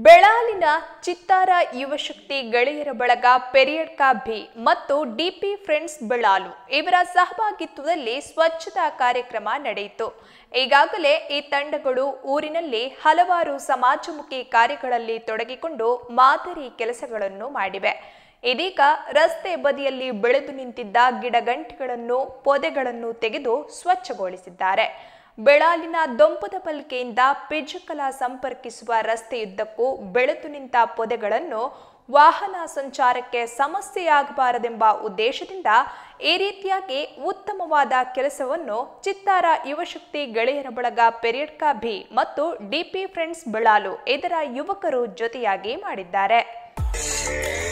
ಬೆಳಾಲಿನ ಚಿತ್ತಾರ ಯುವಶಕ್ತಿ ಗೆಳೆಯರ ಬಳಗ ಪೆರಿಯಡ್ಕ ಭಿ ಮತ್ತು ಡಿಪಿ ಫ್ರೆಂಡ್ಸ್ ಬೆಳಾಲು ಇವರ ಸಹಭಾಗಿತ್ವದಲ್ಲಿ ಸ್ವಚ್ಛತಾ ಕಾರ್ಯಕ್ರಮ ನಡೆಯಿತು ಈಗಾಗಲೇ ಈ ತಂಡಗಳು ಊರಿನಲ್ಲಿ ಹಲವಾರು ಸಮಾಜಮುಖಿ ಕಾರ್ಯಗಳಲ್ಲಿ ತೊಡಗಿಕೊಂಡು ಮಾದರಿ ಕೆಲಸಗಳನ್ನು ಮಾಡಿವೆ ಇದೀಗ ರಸ್ತೆ ಬದಿಯಲ್ಲಿ ಬೆಳೆದು ನಿಂತಿದ್ದ ಗಿಡಗಂಟಿಗಳನ್ನು ಪೊದೆಗಳನ್ನು ತೆಗೆದು ಸ್ವಚ್ಛಗೊಳಿಸಿದ್ದಾರೆ ಬೆಳಾಲಿನ ದೊಂಪದ ಪಲ್ಕೆಯಿಂದ ಪಿಜ್ಜಕಲ ಸಂಪರ್ಕಿಸುವ ರಸ್ತೆಯುದ್ದಕ್ಕೂ ಬೆಳೆದು ನಿಂತ ಪೊದೆಗಳನ್ನು ವಾಹನ ಸಂಚಾರಕ್ಕೆ ಸಮಸ್ಯೆಯಾಗಬಾರದೆಂಬ ಉದ್ದೇಶದಿಂದ ಈ ರೀತಿಯಾಗಿ ಉತ್ತಮವಾದ ಕೆಲಸವನ್ನು ಚಿತ್ತಾರ ಯುವಶಕ್ತಿ ಗೆಳೆಯರ ಬಳಗ ಪೆರಿಯಡ್ಕ ಭಿ ಮತ್ತು ಡಿಪಿ ಫ್ರೆಂಡ್ಸ್ ಬೆಳಾಲು ಇದರ ಯುವಕರು ಜೊತೆಯಾಗಿ ಮಾಡಿದ್ದಾರೆ